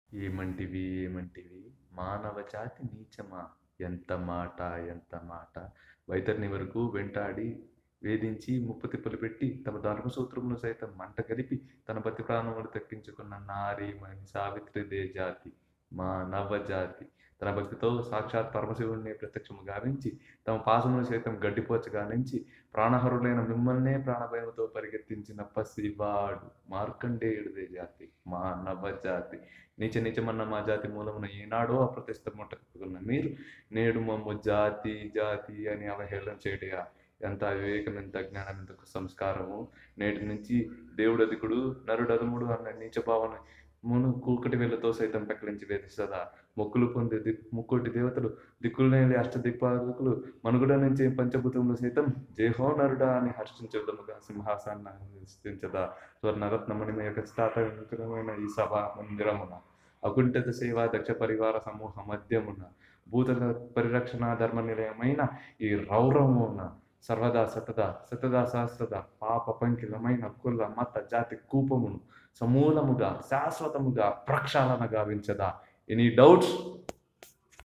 ఏమంటివి ఏమంటివి మానవ జాతి నీచమా ఎంత మాట ఎంత మాట వైతరిని వరకు వెంటాడి వేధించి ముప్పు తిప్పలు పెట్టి తమ ధర్మసూత్రమును సైతం మంట కలిపి తన పతి ప్రాణములు తెప్పించుకున్న నారీమణి సావిత్రిదే జాతి మానవ జాతి తన భక్తితో సాక్షాత్ పరమశివుడిని ప్రత్యక్షము గావించి తమ పాసమును సైతం గడ్డిపోచగా నుంచి ప్రాణహరులైన మిమ్మల్నే ప్రాణభయముతో పరిగెత్తించిన పసివాడు మార్కండేయుడిదే జాతి మానవ జాతి నీచ నీచమన్న మా జాతి మూలమున ఏనాడో అప్రతిష్ట ముట్టకున్న మీరు నేడు మమ్ము జాతి జాతి అని అవహేళన చేయటయా ఎంత వివేకం ఎంత జ్ఞానం ఎంత సంస్కారము నేటి నుంచి దేవుడు అధికుడు నరుడు అదుముడు అన్న నీచ భావన మును కూకటి వేళ్లతో సైతం పెక్కలించి వేధిస్తుందా మొక్కులు పొందే దిక్ ముక్కోటి దేవతలు దిక్కులనేది అష్ట దిక్పాలకులు మనుగుడ నుంచి పంచభూతములు సైతం జేహో నరుడా అని హర్షించదముగా సింహాసాన్ని హర్షించదా స్వర్ణరత్నమణిమయ ఖచ్చితమైన ఈ సభ మందిరమున అకుంఠిత సేవా దక్ష పరివార సమూహ మధ్యమున భూత పరిరక్షణ ధర్మ నిలయమైన ఈ రౌరవమున సర్వదా సతదా సతదా సహస్రద పాప పంకిలమైన కుల మత జాతి కూపమును సమూలముగా శాశ్వతముగా ప్రక్షాళన గావించదా ఎనీ డౌట్స్